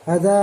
അതാ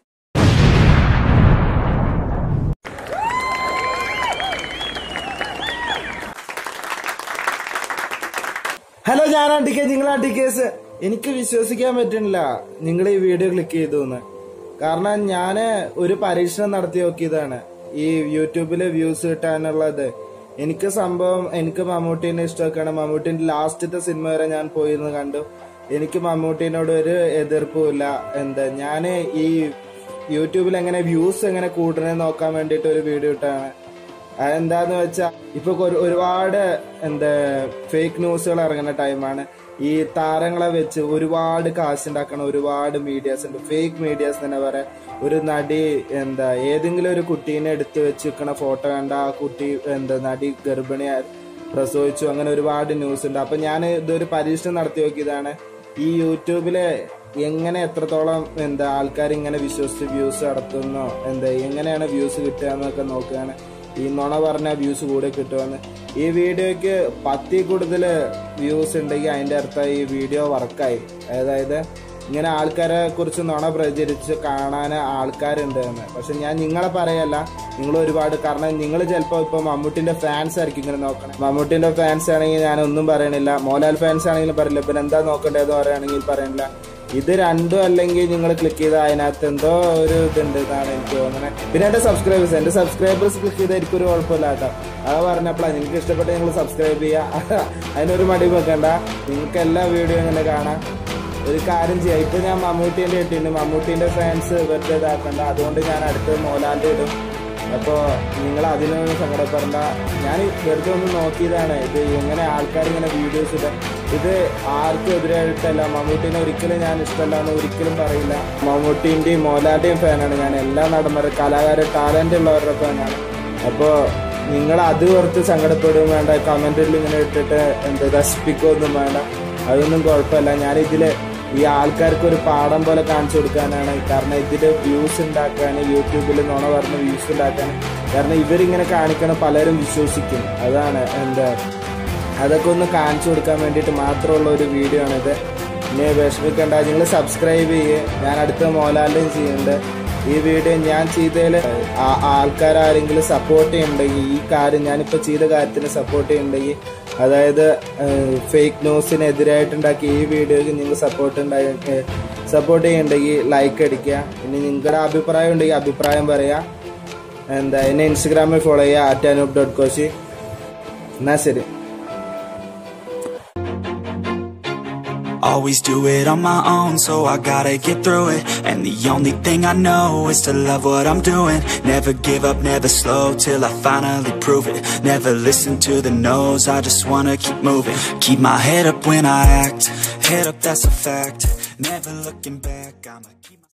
ഹലോ ഞാൻ അണ്ടിക്കേ നിങ്ങൾ അണ്ടിക്കേസ് എനിക്ക് വിശ്വസിക്കാൻ പറ്റുന്നില്ല നിങ്ങൾ ഈ വീഡിയോ ക്ലിക്ക് ചെയ്തു എന്ന് കാരണം ഞാന് ഒരു പരീക്ഷണം നടത്തി നോക്കിയതാണ് ഈ യൂട്യൂബില് വ്യൂസ് കിട്ടാനുള്ളത് എനിക്ക് സംഭവം എനിക്ക് മമ്മൂട്ടീനെ ഇഷ്ടമൊക്കെയാണ് മമ്മൂട്ടിന്റെ ലാസ്റ്റത്തെ സിനിമ വരെ ഞാൻ പോയിരുന്ന് കണ്ടു എനിക്ക് മമ്മൂട്ടീനോട് ഒരു എതിർപ്പുമില്ല എന്താ ഞാന് ഈ യൂട്യൂബിൽ എങ്ങനെ വ്യൂസ് എങ്ങനെ കൂട്ടണേ നോക്കാൻ വേണ്ടിയിട്ട് ഒരു വീഡിയോ ഇട്ടാണ് അതെന്താന്ന് വെച്ചാ ഇപ്പൊ ഒരു- ഒരുപാട് എന്താ ഫേക്ക് ന്യൂസുകൾ ഇറങ്ങുന്ന ടൈമാണ് ഈ താരങ്ങളെ വെച്ച് ഒരുപാട് കാശ് ഉണ്ടാക്കണ ഒരുപാട് മീഡിയാസ് ഉണ്ട് ഫേക്ക് മീഡിയാസ് തന്നെ പറയാം ഒരു നടി എന്താ ഏതെങ്കിലും ഒരു കുട്ടീനെ എടുത്തു വെച്ച് വെക്കണ ഫോട്ടോ കണ്ട ആ കുട്ടി എന്താ നടി ഗർഭിണിയാ പ്രസവിച്ചു അങ്ങനെ ഒരുപാട് ന്യൂസ് ഉണ്ട് അപ്പൊ ഞാൻ ഇതൊരു പരീക്ഷണം നടത്തി നോക്കിയതാണ് ഈ യൂട്യൂബില് എങ്ങനെ എത്രത്തോളം എന്താ ആൾക്കാർ ഇങ്ങനെ വിശ്വസിച്ച് വ്യൂസ് നടത്തുന്നോ എന്താ എങ്ങനെയാണ് വ്യൂസ് കിട്ടുക എന്നൊക്കെ നോക്കുകയാണ് ഈ നുണ പറഞ്ഞ വ്യൂസ് കൂടെ കിട്ടുമെന്ന് ഈ വീഡിയോക്ക് പത്തിൽ കൂടുതൽ വ്യൂസ് ഉണ്ടെങ്കിൽ അതിന്റെ അർത്ഥം ഈ വീഡിയോ വർക്കായി അതായത് ഇങ്ങനെ ആൾക്കാരെ കുറിച്ച് നുണ പ്രചരിച്ച് കാണാൻ ആൾക്കാരുണ്ട് എന്ന് പക്ഷെ ഞാൻ നിങ്ങളെ പറയല്ല നിങ്ങൾ ഒരുപാട് കാരണം നിങ്ങൾ ചിലപ്പോൾ ഇപ്പൊ മമ്മൂട്ടിന്റെ ഫാൻസ് ആയിരിക്കും ഇങ്ങനെ നോക്കണം മമ്മൂട്ടിന്റെ ഫാൻസ് ആണെങ്കിൽ ഞാൻ ഒന്നും പറയണില്ല മോലാൽ ഫാൻസ് ആണെങ്കിലും പറയില്ല പിന്നെ എന്താ നോക്കേണ്ടതെന്ന് പറയുകയാണെങ്കിൽ പറയണില്ല ഇത് രണ്ടും അല്ലെങ്കിൽ നിങ്ങൾ ക്ലിക്ക് ചെയ്ത അതിനകത്ത് എന്തോ ഒരു ഇതുണ്ട് എന്നാണ് എനിക്ക് തോന്നുന്നത് പിന്നെ എന്റെ സബ്സ്ക്രൈബേഴ്സ് എന്റെ സബ്സ്ക്രൈബേഴ്സ് ക്ലിക്ക് ചെയ്താൽ എനിക്കൊരു കുഴപ്പമില്ല കേട്ടോ അത് പറഞ്ഞപ്പോഴാണ് നിങ്ങൾക്ക് ഇഷ്ടപ്പെട്ട നിങ്ങൾ സബ്സ്ക്രൈബ് ചെയ്യുക അതിനൊരു മടി വെക്കണ്ട നിങ്ങൾക്ക് എല്ലാ വീഡിയോ ഇങ്ങനെ കാണാം ഒരു കാര്യം ചെയ്യാം ഇപ്പൊ ഞാൻ മമ്മൂട്ടീന്റെ ഇട്ടിട്ടുണ്ട് മമ്മൂട്ടീന്റെ ഫാൻസ് വെറുതെ ഇതാക്കണ്ട അതുകൊണ്ട് ഞാൻ അടുത്ത് മോലാന്റെ ഇടും അപ്പോ നിങ്ങൾ അതിനൊന്നും സങ്കടപ്പെടണ്ട ഞാൻ വെറുതെ ഒന്ന് നോക്കിയതാണ് ഇത് എങ്ങനെ ആൾക്കാർ ഇങ്ങനെ വീഡിയോസ് ഇടാം ഇത് ആർക്കും എതിരായിട്ടല്ല മമ്മൂട്ടിനെ ഒരിക്കലും ഞാൻ ഇഷ്ടമല്ല എന്ന് ഒരിക്കലും പറയില്ല മമ്മൂട്ടിന്റെയും മോലാന്റെയും ഫാനാണ് ഞാൻ എല്ലാ നടന്മാരും കലാകാര ടാലന്റ് ഉള്ളവരുടെ ഫാനാണ് അപ്പോ നിങ്ങൾ അത് ഓർത്ത് സങ്കടപ്പെടുകയും വേണ്ട കമന്റിൽ ഇങ്ങനെ ഇട്ടിട്ട് എന്താ നശിപ്പിക്കുകയൊന്നും വേണ്ട അതൊന്നും കുഴപ്പമില്ല ഞാൻ ഇതില് ഈ ആൾക്കാർക്ക് ഒരു പാഠം പോലെ കാണിച്ചു കൊടുക്കാനാണ് കാരണം ഇതില് വ്യൂസ് ഉണ്ടാക്കാൻ യൂട്യൂബിൽ നുണ പറഞ്ഞ് വ്യൂസ് ഉണ്ടാക്കാൻ കാരണം ഇവരിങ്ങനെ കാണിക്കണ പലരും വിശ്വസിക്കും അതാണ് എന്താ അതൊക്കെ ഒന്ന് കാണിച്ചു കൊടുക്കാൻ വേണ്ടിയിട്ട് മാത്രമുള്ള ഒരു വീഡിയോ ആണിത് പിന്നെ വിഷമിക്കണ്ട നിങ്ങൾ സബ്സ്ക്രൈബ് ചെയ്യേ ഞാൻ അടുത്ത മോലാലിൻ്റെയും ചെയ്യുന്നുണ്ട് ഈ വീഡിയോ ഞാൻ ചെയ്തതിൽ ആൾക്കാരാരെങ്കിലും സപ്പോർട്ട് ചെയ്യുന്നുണ്ടെങ്കിൽ ഈ കാര്യം ഞാനിപ്പോൾ ചെയ്ത കാര്യത്തിന് സപ്പോർട്ട് ചെയ്യുന്നുണ്ടെങ്കിൽ അതായത് ഫേക്ക് ന്യൂസിനെതിരായിട്ടുണ്ടാക്കിയ ഈ വീഡിയോക്ക് നിങ്ങൾ സപ്പോർട്ട് ഉണ്ടായി സപ്പോർട്ട് ചെയ്യുന്നുണ്ടെങ്കിൽ ലൈക്ക് അടിക്കുക ഇനി നിങ്ങളുടെ അഭിപ്രായം ഉണ്ടെങ്കിൽ അഭിപ്രായം പറയാം എന്താ എന്നെ ഇൻസ്റ്റഗ്രാമിൽ ഫോളോ ചെയ്യുക ആറ്റ് അനൂപ് ഡോട്ട് കോശി എന്നാ ശരി Always do it on my own, so I gotta get through it. And the only thing I know is to love what I'm doing. Never give up, never slow till I finally prove it. Never listen to the no's, I just wanna keep moving. Keep my head up when I act, head up, that's a fact. Never looking back, I'ma keep.